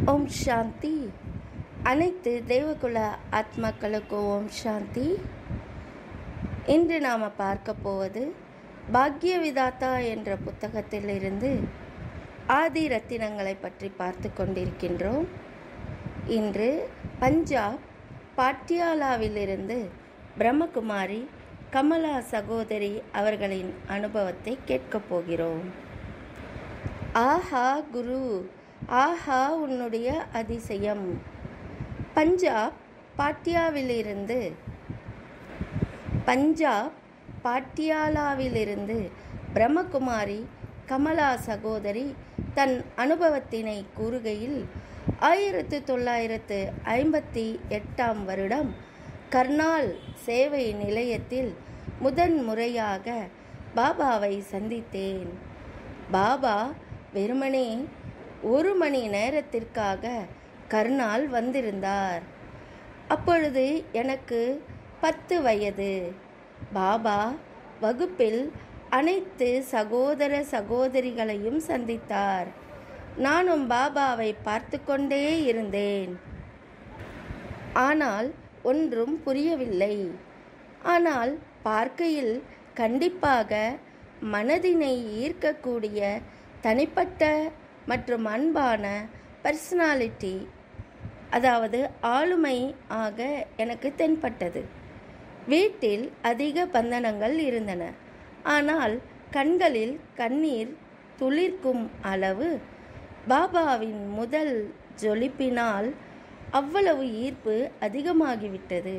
ஓம் சாந்தி அனைத்து தேவகுல ஆத்மாக்களுக்கும் ஓம் சாந்தி இன்று நாம் பார்க்க போவது பாக்ய விதாத்தா என்ற புத்தகத்திலிருந்து ஆதி ரத்தினங்களை பற்றி பார்த்து கொண்டிருக்கின்றோம் இன்று பஞ்சாப் பாட்டியாலாவிலிருந்து பிரம்மகுமாரி கமலா சகோதரி அவர்களின் அனுபவத்தை கேட்கப் போகிறோம் ஆஹா குரு ஆஹா உன்னுடைய அதிசயம் பஞ்சாப் பாட்டியாவிலிருந்து பஞ்சாப் பாட்டியாலாவிலிருந்து பிரம்மகுமாரி கமலா சகோதரி தன் அனுபவத்தினை கூறுகையில் ஆயிரத்து தொள்ளாயிரத்து ஐம்பத்தி எட்டாம் வருடம் கர்னால் சேவை நிலையத்தில் முதன் முறையாக பாபாவை சந்தித்தேன் பாபா வெறுமனே ஒரு மணி நேரத்திற்காக கர்னால் வந்திருந்தார் அப்பொழுது எனக்கு பத்து வயது பாபா வகுப்பில் அனைத்து சகோதர சகோதரிகளையும் சந்தித்தார் நானும் பாபாவை பார்த்து கொண்டே இருந்தேன் ஆனால் ஒன்றும் புரியவில்லை ஆனால் பார்க்கையில் கண்டிப்பாக மனதினை ஈர்க்கக்கூடிய தனிப்பட்ட மற்றும் அன்பான பர்சனாலிட்டி அதாவது ஆளுமை ஆக எனக்கு தென்பட்டது வீட்டில் அதிக பந்தனங்கள் இருந்தன ஆனால் கண்களில் கண்ணீர் துளிர்க்கும் அளவு பாபாவின் முதல் ஜொலிப்பினால் அவ்வளவு ஈர்ப்பு அதிகமாகிவிட்டது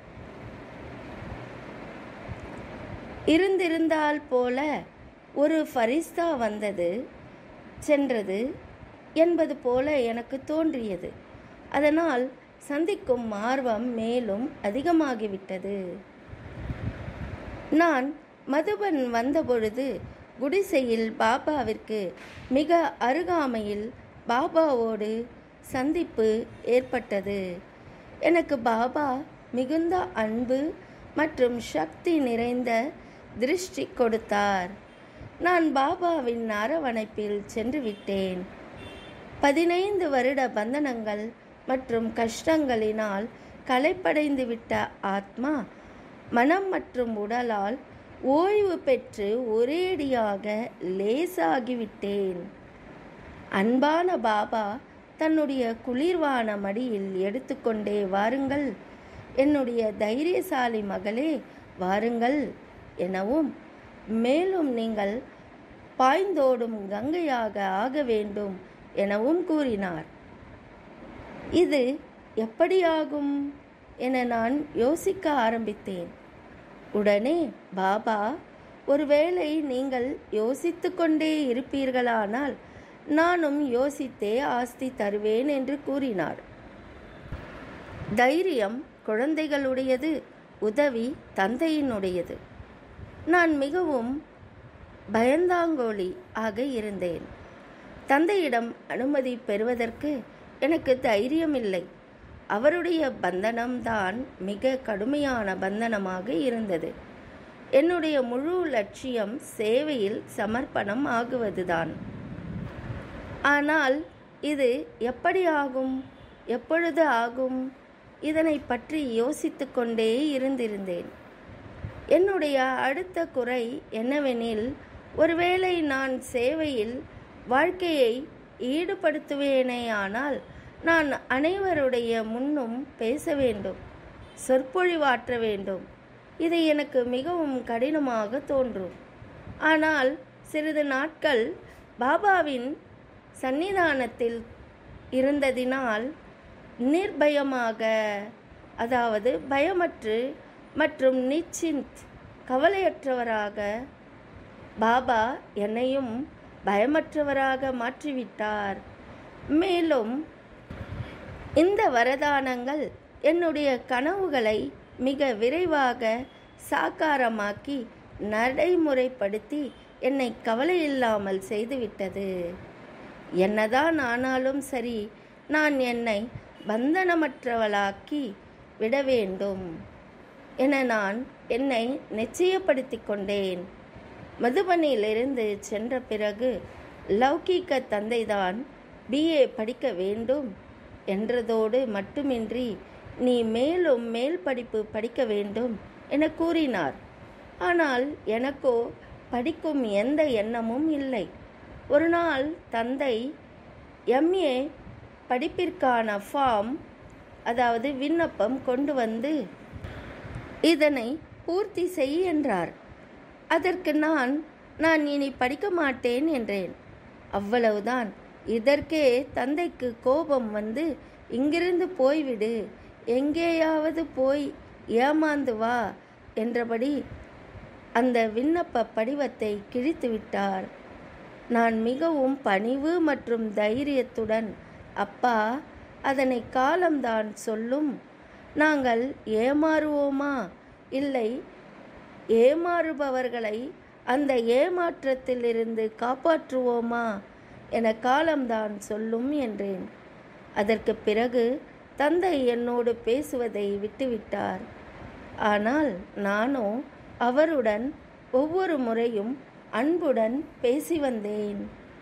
இருந்திருந்தால் போல ஒரு ஃபரிஸ்தா வந்தது சென்றது என்பது போல எனக்கு தோன்றியது அதனால் சந்திக்கும் ஆர்வம் மேலும் அதிகமாகிவிட்டது நான் மதுபன் வந்தபொழுது குடிசையில் பாபாவிற்கு மிக அருகாமையில் பாபாவோடு சந்திப்பு ஏற்பட்டது எனக்கு பாபா மிகுந்த அன்பு மற்றும் சக்தி நிறைந்த திருஷ்டி கொடுத்தார் நான் பாபாவின் அரவணைப்பில் சென்று விட்டேன் பதினைந்து வருட பந்தனங்கள் மற்றும் கஷ்டங்களினால் களைப்படைந்து விட்ட ஆத்மா மனம் மற்றும் உடலால் ஓய்வு பெற்று ஒரேடியாக லேசாகிவிட்டேன் அன்பான பாபா தன்னுடைய குளிர்வான மடியில் எடுத்துக்கொண்டே வாருங்கள் என்னுடைய தைரியசாலி மகளே வாருங்கள் எனவும் மேலும் நீங்கள் பாய்ந்தோடும் கங்கையாக ஆக வேண்டும் எனவும் கூறினார் இது எப்படியாகும் என நான் யோசிக்க ஆரம்பித்தேன் உடனே பாபா ஒருவேளை நீங்கள் யோசித்து கொண்டே இருப்பீர்களானால் நானும் யோசித்தே ஆஸ்தி தருவேன் என்று கூறினார் தைரியம் குழந்தைகளுடையது உதவி தந்தையினுடையது நான் மிகவும் பயந்தாங்கோலி ஆக இருந்தேன் தந்தையிடம் அனுமதி பெறுவதற்கு எனக்கு தைரியம் இல்லை அவருடைய பந்தனம்தான் மிக கடுமையான பந்தனமாக இருந்தது என்னுடைய முழு லட்சியம் சேவையில் சமர்ப்பணம் ஆகுவதுதான் ஆனால் இது எப்படி ஆகும் எப்பொழுது ஆகும் இதனை பற்றி யோசித்து கொண்டே இருந்திருந்தேன் என்னுடைய அடுத்த குறை என்னவெனில் ஒருவேளை நான் சேவையில் வாழ்க்கையை ஈடுபடுத்துவேனேயானால் நான் அனைவருடைய முன்னும் பேச வேண்டும் சொற்பொழிவாற்ற வேண்டும் இது எனக்கு மிகவும் கடினமாக தோன்றும் ஆனால் சிறிது நாட்கள் பாபாவின் சன்னிதானத்தில் இருந்ததினால் நிர்பயமாக அதாவது பயமற்று மற்றும் நிச்சிந்த் கவலையற்றவராக பாபா என்னையும் பயமற்றவராக மாற்றிவிட்டார் மேலும் இந்த வரதானங்கள் என்னுடைய கனவுகளை மிக விரைவாக சாக்காரமாக்கி நடைமுறைப்படுத்தி என்னை கவலையில்லாமல் செய்துவிட்டது என்னதான் ஆனாலும் சரி நான் என்னை பந்தனமற்றவளாக்கி விட வேண்டும் என நான் என்னை நிச்சயப்படுத்தி கொண்டேன் மதுபனியிலிருந்து சென்ற பிறகு லௌகீக தந்தைதான் பிஏ படிக்க வேண்டும் என்றதோடு மட்டுமின்றி நீ மேலும் மேல் படிப்பு படிக்க வேண்டும் என கூறினார் ஆனால் எனக்கோ படிக்கும் எந்த எண்ணமும் இல்லை ஒரு நாள் தந்தை எம்ஏ படிப்பிற்கான ஃபார்ம் அதாவது விண்ணப்பம் கொண்டு வந்து இதனை பூர்த்தி செய் என்றார் அதற்கு நான் நான் இனி படிக்க மாட்டேன் என்றேன் அவ்வளவுதான் இதற்கே தந்தைக்கு கோபம் வந்து இங்கிருந்து போய்விடு எங்கேயாவது போய் ஏமாந்து வா என்றபடி அந்த விண்ணப்ப படிவத்தை கிழித்து விட்டார் நான் மிகவும் பணிவு மற்றும் தைரியத்துடன் அப்பா அதனை காலம்தான் சொல்லும் நாங்கள் ஏமாறுவோமா இல்லை ஏமாறுபவர்களை அந்த ஏமாற்றத்திலிருந்து காப்பாற்றுவோமா என காலம்தான் சொல்லும் என்றேன் அதற்கு பிறகு தந்தை என்னோடு பேசுவதை விட்டுவிட்டார் ஆனால் நானோ அவருடன் ஒவ்வொரு முறையும் அன்புடன் பேசி வந்தேன்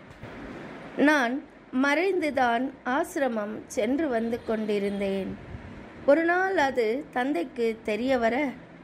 நான் மறைந்துதான் ஆசிரமம் சென்று வந்து கொண்டிருந்தேன் ஒரு நாள் அது தந்தைக்கு தெரிய வர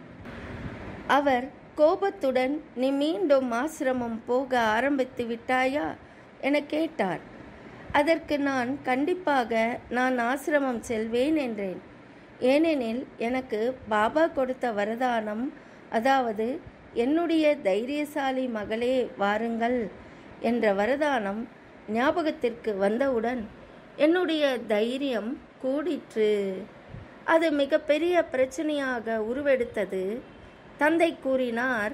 அவர் கோபத்துடன் நீ மீண்டும் ஆசிரமம் போக ஆரம்பித்து விட்டாயா என கேட்டார் அதற்கு நான் கண்டிப்பாக நான் ஆசிரமம் செல்வேன் என்றேன் ஏனெனில் எனக்கு பாபா கொடுத்த வரதானம் அதாவது என்னுடைய தைரியசாலி மகளே வாருங்கள் என்ற வரதானம் ஞாபகத்திற்கு வந்தவுடன் என்னுடைய தைரியம் கூடிற்று அது மிகப்பெரிய பிரச்சனையாக உருவெடுத்தது தந்தை கூறினார்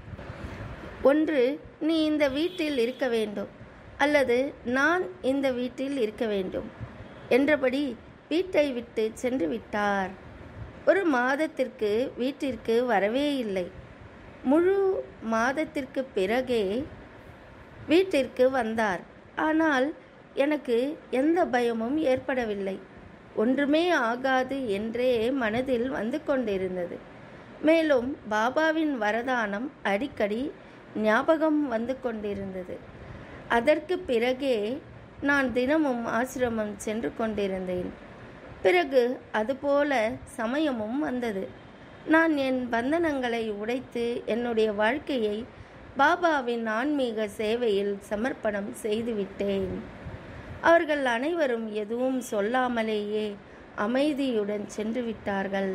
ஒன்று நீ இந்த வீட்டில் இருக்க வேண்டும் அல்லது நான் இந்த வீட்டில் இருக்க வேண்டும் என்றபடி வீட்டை விட்டு சென்று விட்டார் ஒரு மாதத்திற்கு வீட்டிற்கு வரவே இல்லை முழு மாதத்திற்கு பிறகே வீட்டிற்கு வந்தார் ஆனால் எனக்கு எந்த பயமும் ஏற்படவில்லை ஒன்றுமே ஆகாது என்றே மனதில் வந்து கொண்டிருந்தது மேலும் பாபாவின் வரதானம் அடிக்கடி ஞாபகம் வந்து கொண்டிருந்தது அதற்கு பிறகே நான் தினமும் ஆசிரமம் சென்று கொண்டிருந்தேன் பிறகு அதுபோல சமயமும் வந்தது நான் என் பந்தனங்களை உடைத்து என்னுடைய வாழ்க்கையை பாபாவின் ஆன்மீக சேவையில் சமர்ப்பணம் செய்துவிட்டேன் அவர்கள் அனைவரும் எதுவும் சொல்லாமலேயே அமைதியுடன் சென்று விட்டார்கள்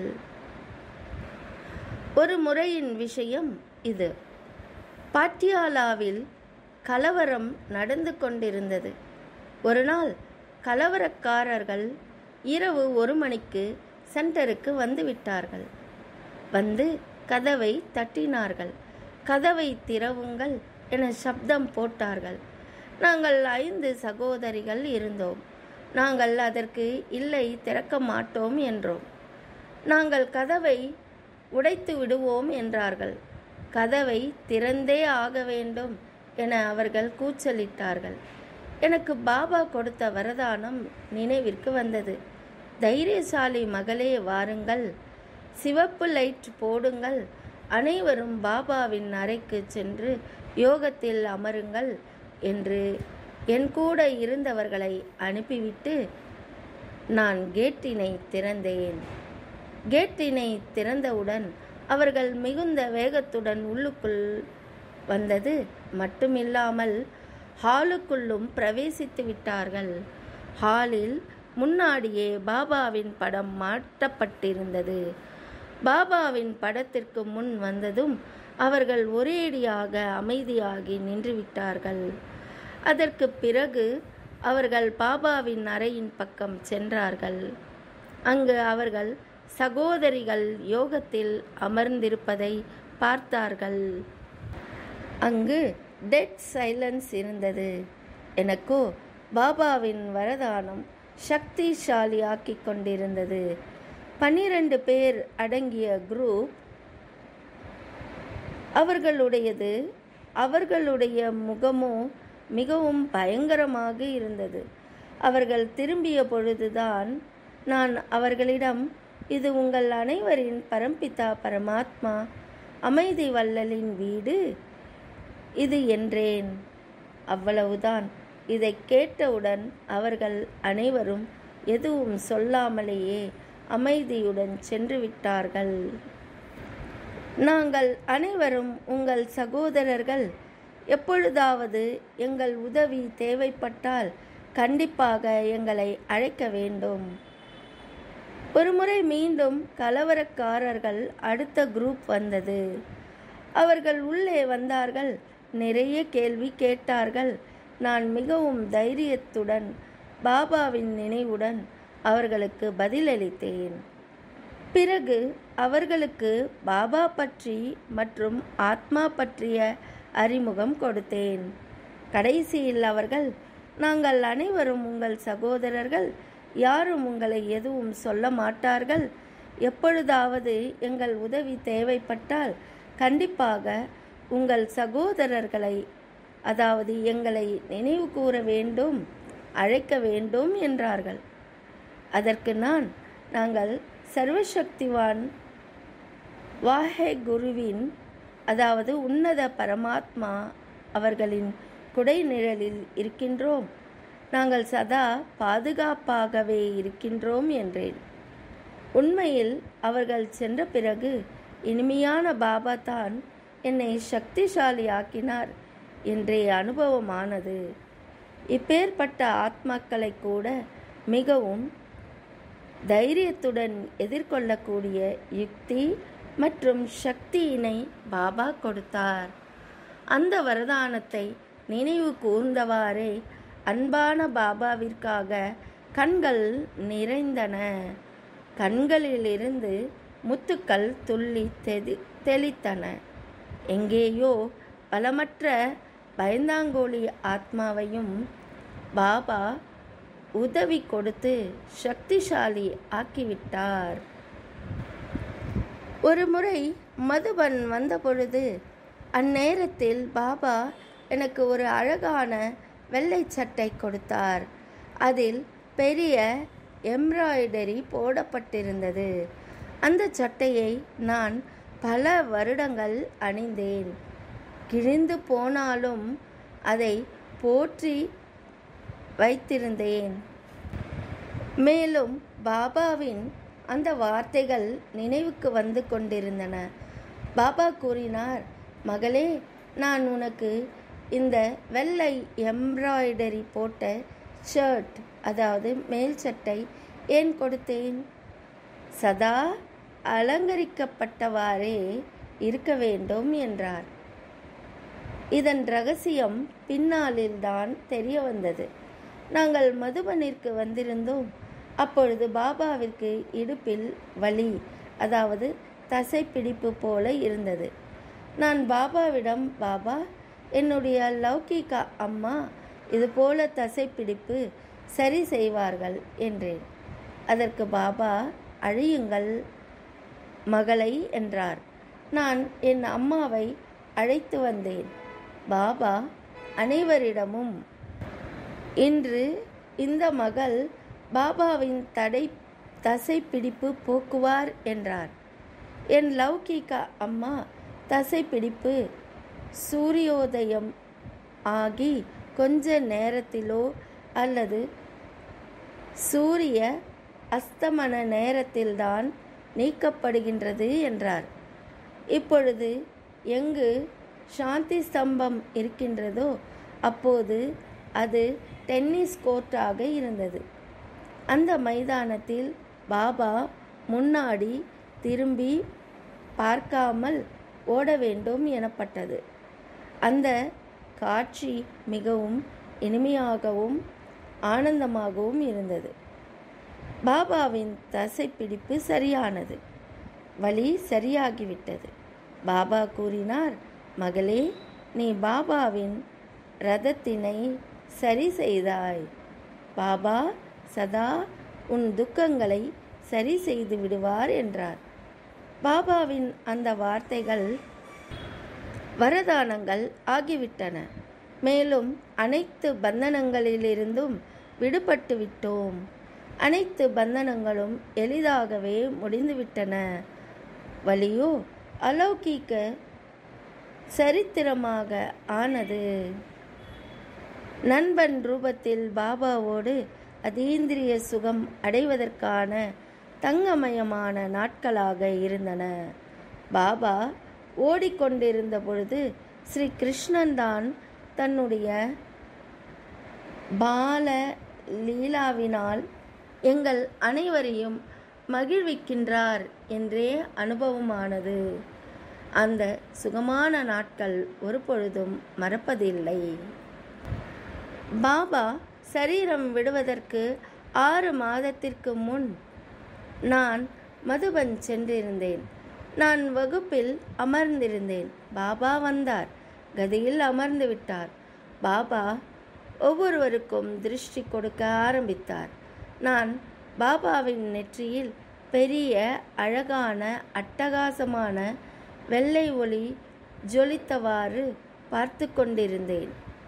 ஒரு முறையின் விஷயம் இது பாட்டியாலாவில் கலவரம் நடந்து கொண்டிருந்தது ஒரு நாள் கலவரக்காரர்கள் இரவு ஒரு மணிக்கு சென்டருக்கு வந்து விட்டார்கள் வந்து கதவை தட்டினார்கள் கதவை திறவுங்கள் என சப்தம் போட்டார்கள் நாங்கள் ஐந்து சகோதரிகள் இருந்தோம் நாங்கள் அதற்கு இல்லை திறக்க மாட்டோம் என்றோம் நாங்கள் கதவை உடைத்து விடுவோம் என்றார்கள் கதவை திறந்தே ஆக வேண்டும் என அவர்கள் கூச்சலிட்டார்கள் எனக்கு பாபா கொடுத்த வரதானம் நினைவிற்கு வந்தது தைரியசாலி மகளே வாருங்கள் சிவப்பு லைட் போடுங்கள் அனைவரும் பாபாவின் அறைக்கு சென்று யோகத்தில் அமருங்கள் என்று என் கூட இருந்தவர்களை அனுப்பிவிட்டு நான் கேட்டினை திறந்தேன் கேட்டினை திறந்தவுடன் அவர்கள் மிகுந்த வேகத்துடன் உள்ளுக்குள் வந்தது மட்டுமில்லாமல் ஹாலுக்குள்ளும் பிரவேசித்து விட்டார்கள் ஹாலில் முன்னாடியே பாபாவின் படம் மாட்டப்பட்டிருந்தது பாபாவின் படத்திற்கு முன் வந்ததும் அவர்கள் ஒரேடியாக அமைதியாகி நின்று விட்டார்கள் அதற்கு பிறகு அவர்கள் பாபாவின் அறையின் பக்கம் சென்றார்கள் அங்கு அவர்கள் சகோதரிகள் யோகத்தில் அமர்ந்திருப்பதை பார்த்தார்கள் அங்கு டெட் சைலன்ஸ் இருந்தது எனக்கோ பாபாவின் வரதானம் சக்திசாலியாக்கிக் கொண்டிருந்தது பன்னிரண்டு பேர் அடங்கிய குரூப் அவர்களுடையது அவர்களுடைய முகமோ மிகவும் பயங்கரமாக இருந்தது அவர்கள் திரும்பிய பொழுதுதான் நான் அவர்களிடம் இது உங்கள் அனைவரின் பரம்பிதா பரமாத்மா அமைதி வள்ளலின் வீடு இது என்றேன் அவ்வளவுதான் இதை கேட்டவுடன் அவர்கள் அனைவரும் எதுவும் சொல்லாமலேயே அமைதியுடன் சென்று விட்டார்கள் நாங்கள் அனைவரும் உங்கள் சகோதரர்கள் எப்பொழுதாவது எங்கள் உதவி தேவைப்பட்டால் கண்டிப்பாக எங்களை அழைக்க வேண்டும் ஒருமுறை மீண்டும் கலவரக்காரர்கள் அடுத்த குரூப் வந்தது அவர்கள் உள்ளே வந்தார்கள் நிறைய கேள்வி கேட்டார்கள் நான் மிகவும் தைரியத்துடன் பாபாவின் நினைவுடன் அவர்களுக்கு பதிலளித்தேன் பிறகு அவர்களுக்கு பாபா பற்றி மற்றும் ஆத்மா பற்றிய அறிமுகம் கொடுத்தேன் கடைசியில் அவர்கள் நாங்கள் அனைவரும் உங்கள் சகோதரர்கள் யாரும் உங்களை எதுவும் சொல்ல மாட்டார்கள் எப்பொழுதாவது எங்கள் உதவி தேவைப்பட்டால் கண்டிப்பாக உங்கள் சகோதரர்களை அதாவது எங்களை நினைவு கூற வேண்டும் அழைக்க வேண்டும் என்றார்கள் அதற்கு நான் நாங்கள் சர்வசக்திவான் வாஹே குருவின் அதாவது உன்னத பரமாத்மா அவர்களின் குடை நிழலில் இருக்கின்றோம் நாங்கள் சதா பாதுகாப்பாகவே இருக்கின்றோம் என்றேன் உண்மையில் அவர்கள் சென்ற பிறகு இனிமையான பாபா தான் என்னை சக்திசாலி ஆக்கினார் என்றே அனுபவமானது இப்பேற்பட்ட ஆத்மாக்களை கூட மிகவும் தைரியத்துடன் எதிர்கொள்ளக்கூடிய யுக்தி மற்றும் சக்தியினை பாபா கொடுத்தார் அந்த வரதானத்தை நினைவு கூர்ந்தவாறே அன்பான பாபாவிற்காக கண்கள் நிறைந்தன கண்களிலிருந்து முத்துக்கள் துள்ளி தெதி தெளித்தன எங்கேயோ பலமற்ற பயந்தாங்கோலி ஆத்மாவையும் பாபா உதவி கொடுத்து சக்திசாலி ஆக்கிவிட்டார் ஒரு முறை மதுபன் வந்தபொழுது அந்நேரத்தில் பாபா எனக்கு ஒரு அழகான வெள்ளை சட்டை கொடுத்தார் அதில் பெரிய எம்ப்ராய்டரி போடப்பட்டிருந்தது அந்த சட்டையை நான் பல வருடங்கள் அணிந்தேன் கிழிந்து போனாலும் அதை போற்றி வைத்திருந்தேன் மேலும் பாபாவின் அந்த வார்த்தைகள் நினைவுக்கு வந்து கொண்டிருந்தன பாபா கூறினார் மகளே நான் உனக்கு இந்த வெள்ளை எம்ப்ராய்டரி போட்ட ஷர்ட் அதாவது மேல் சட்டை ஏன் கொடுத்தேன் சதா அலங்கரிக்கப்பட்டவாறே இருக்க வேண்டும் என்றார் இதன் ரகசியம் பின்னாளில்தான் தெரிய வந்தது நாங்கள் மதுபனிற்கு வந்திருந்தோம் அப்பொழுது பாபாவிற்கு இடுப்பில் வலி அதாவது தசைப்பிடிப்பு போல இருந்தது நான் பாபாவிடம் பாபா என்னுடைய லௌகிகா அம்மா இது போல தசைப்பிடிப்பு சரி செய்வார்கள் என்றேன் அதற்கு பாபா அழியுங்கள் மகளை என்றார் நான் என் அம்மாவை அழைத்து வந்தேன் பாபா அனைவரிடமும் இன்று இந்த மகள் பாபாவின் தடை தசைப்பிடிப்பு போக்குவார் என்றார் என் லௌகிகா அம்மா தசைப்பிடிப்பு சூரியோதயம் ஆகி கொஞ்ச நேரத்திலோ அல்லது சூரிய அஸ்தமன நேரத்தில்தான் நீக்கப்படுகின்றது என்றார் இப்பொழுது எங்கு சாந்தி ஸ்தம்பம் இருக்கின்றதோ அப்போது அது டென்னிஸ் கோர்ட்டாக இருந்தது அந்த மைதானத்தில் பாபா முன்னாடி திரும்பி பார்க்காமல் ஓட வேண்டும் எனப்பட்டது அந்த காட்சி மிகவும் இனிமையாகவும் ஆனந்தமாகவும் இருந்தது பாபாவின் தசைப்பிடிப்பு சரியானது வலி சரியாகிவிட்டது பாபா கூறினார் மகளே நீ பாபாவின் ரதத்தினை சரி செய்தாய் பாபா சதா உன் துக்கங்களை சரி செய்து விடுவார் என்றார் பாபாவின் அந்த வார்த்தைகள் வரதானங்கள் ஆகிவிட்டன மேலும் அனைத்து பந்தனங்களிலிருந்தும் விடுபட்டு விட்டோம் அனைத்து பந்தனங்களும் எளிதாகவே முடிந்துவிட்டன வலியோ அலௌகிக்க சரித்திரமாக ஆனது நண்பன் ரூபத்தில் பாபாவோடு அதீந்திரிய சுகம் அடைவதற்கான தங்கமயமான நாட்களாக இருந்தன பாபா ஓடிக்கொண்டிருந்த பொழுது ஸ்ரீ கிருஷ்ணன் தான் தன்னுடைய பால லீலாவினால் எங்கள் அனைவரையும் மகிழ்விக்கின்றார் என்றே அனுபவமானது அந்த சுகமான நாட்கள் ஒரு பொழுதும் மறப்பதில்லை பாபா சரீரம் விடுவதற்கு ஆறு மாதத்திற்கு முன் நான் மதுபன் சென்றிருந்தேன் நான் வகுப்பில் அமர்ந்திருந்தேன் பாபா வந்தார் கதியில் அமர்ந்து விட்டார் பாபா ஒவ்வொருவருக்கும் திருஷ்டி கொடுக்க ஆரம்பித்தார் நான் பாபாவின் நெற்றியில் பெரிய அழகான அட்டகாசமான வெள்ளை ஒளி ஜொலித்தவாறு பார்த்து கொண்டிருந்தேன்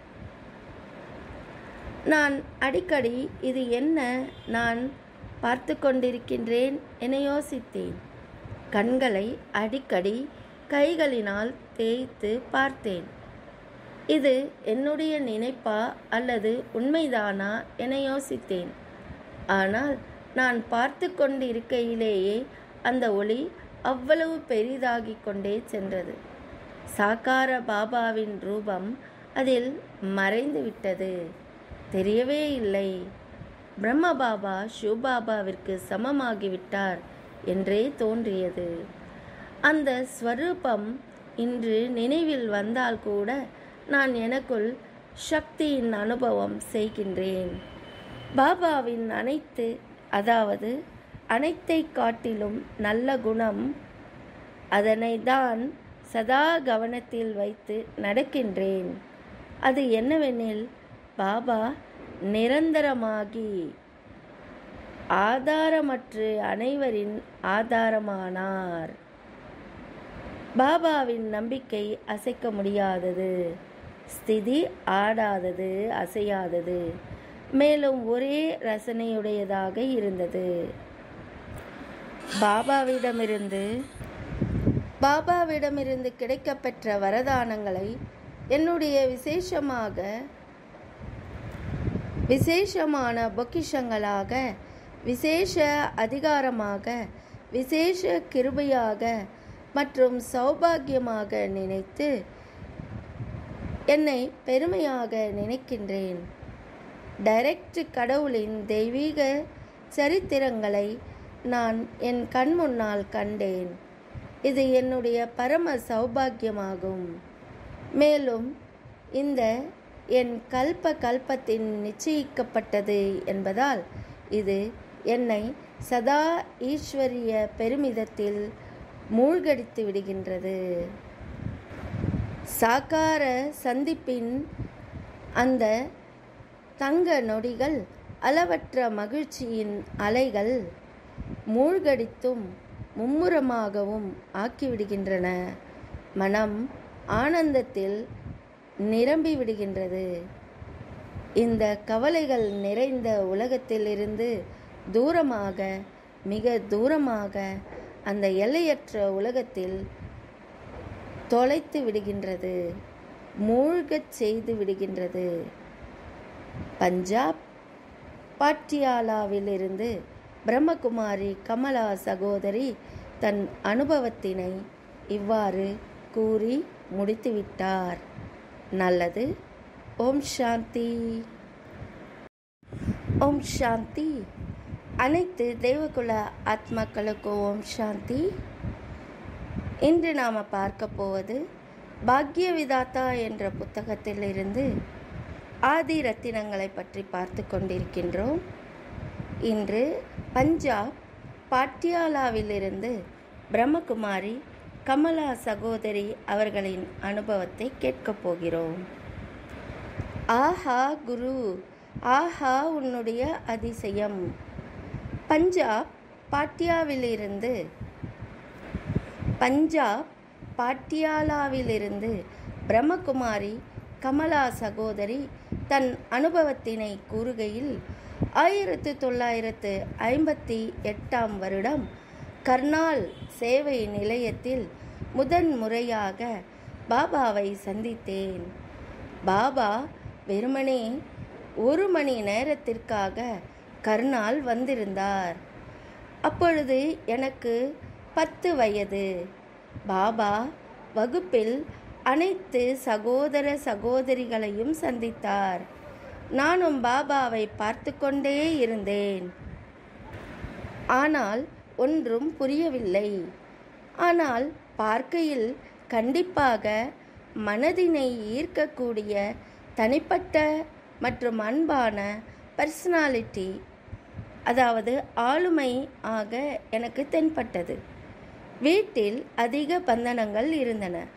நான் அடிக்கடி இது என்ன நான் பார்த்து கொண்டிருக்கின்றேன் என யோசித்தேன் கண்களை அடிக்கடி கைகளினால் தேய்த்து பார்த்தேன் இது என்னுடைய நினைப்பா அல்லது உண்மைதானா என யோசித்தேன் ஆனால் நான் பார்த்து கொண்டிருக்கையிலேயே அந்த ஒளி அவ்வளவு பெரிதாகிக் கொண்டே சென்றது சாக்கார பாபாவின் ரூபம் அதில் மறைந்து விட்டது தெரியவே இல்லை பிரம்ம பாபா சிவபாபாவிற்கு சமமாகிவிட்டார் என்றே தோன்றியது அந்த ஸ்வரூபம் இன்று நினைவில் வந்தால் கூட நான் எனக்குள் சக்தியின் அனுபவம் செய்கின்றேன் பாபாவின் அனைத்து அதாவது அனைத்தை காட்டிலும் நல்ல குணம் அதனை தான் சதா கவனத்தில் வைத்து நடக்கின்றேன் அது என்னவெனில் பாபா நிரந்தரமாகி ஆதாரமற்று அனைவரின் ஆதாரமானார் பாபாவின் நம்பிக்கை அசைக்க முடியாதது ஸ்திதி ஆடாதது அசையாதது மேலும் ஒரே ரசனையுடையதாக இருந்தது பாபாவிடமிருந்து பாபாவிடமிருந்து கிடைக்கப்பெற்ற வரதானங்களை என்னுடைய விசேஷமாக விசேஷமான பொக்கிஷங்களாக விசேஷ அதிகாரமாக விசேஷ கிருபையாக மற்றும் சௌபாகியமாக நினைத்து என்னை பெருமையாக நினைக்கின்றேன் டைரக்ட் கடவுளின் தெய்வீக சரித்திரங்களை நான் என் கண் முன்னால் கண்டேன் இது என்னுடைய பரம சௌபாகியமாகும் மேலும் இந்த என் கல்ப கல்பத்தின் நிச்சயிக்கப்பட்டது என்பதால் இது என்னை சதா ஈஸ்வரிய பெருமிதத்தில் மூழ்கடித்து விடுகின்றது சாக்கார சந்திப்பின் அந்த தங்க நொடிகள் அளவற்ற மகிழ்ச்சியின் அலைகள் மூழ்கடித்தும் மும்முரமாகவும் ஆக்கிவிடுகின்றன மனம் ஆனந்தத்தில் நிரம்பி விடுகின்றது இந்த கவலைகள் நிறைந்த உலகத்திலிருந்து தூரமாக மிக தூரமாக அந்த எல்லையற்ற உலகத்தில் தொலைத்து விடுகின்றது மூழ்கச் செய்து விடுகின்றது பஞ்சாப் பாட்டியாலாவிலிருந்து பிரம்மகுமாரி கமலா சகோதரி தன் அனுபவத்தினை இவ்வாறு கூறி முடித்துவிட்டார் நல்லது ஓம் சாந்தி ஓம் சாந்தி அனைத்து தேவகுல ஆத்மாக்களுக்கும் ஓம் சாந்தி இன்று நாம் பார்க்க போவது பாக்ய விதாத்தா என்ற புத்தகத்திலிருந்து ஆதி ரத்தினங்களை பற்றி பார்த்து கொண்டிருக்கின்றோம் இன்று பஞ்சாப் பாட்டியாலாவிலிருந்து பிரம்மகுமாரி கமலா சகோதரி அவர்களின் அனுபவத்தை கேட்கப் போகிறோம் ஆஹா குரு ஆஹா உன்னுடைய அதிசயம் பஞ்சாப் பாட்டியாவிலிருந்து பஞ்சாப் பாட்டியாலாவிலிருந்து பிரம்மகுமாரி கமலா சகோதரி தன் அனுபவத்தினை கூறுகையில் ஆயிரத்து தொள்ளாயிரத்து ஐம்பத்தி எட்டாம் வருடம் கர்னால் சேவை நிலையத்தில் முதன் முறையாக பாபாவை சந்தித்தேன் பாபா வெறுமனே ஒரு மணி நேரத்திற்காக கர்னால் வந்திருந்தார் அப்பொழுது எனக்கு பத்து வயது பாபா வகுப்பில் அனைத்து சகோதர சகோதரிகளையும் சந்தித்தார் நானும் பாபாவை பார்த்து கொண்டே இருந்தேன் ஆனால் ஒன்றும் புரியவில்லை ஆனால் பார்க்கையில் கண்டிப்பாக மனதினை ஈர்க்கக்கூடிய தனிப்பட்ட மற்றும் அன்பான பர்சனாலிட்டி அதாவது ஆளுமை ஆக எனக்கு தென்பட்டது வீட்டில் அதிக பந்தனங்கள் இருந்தன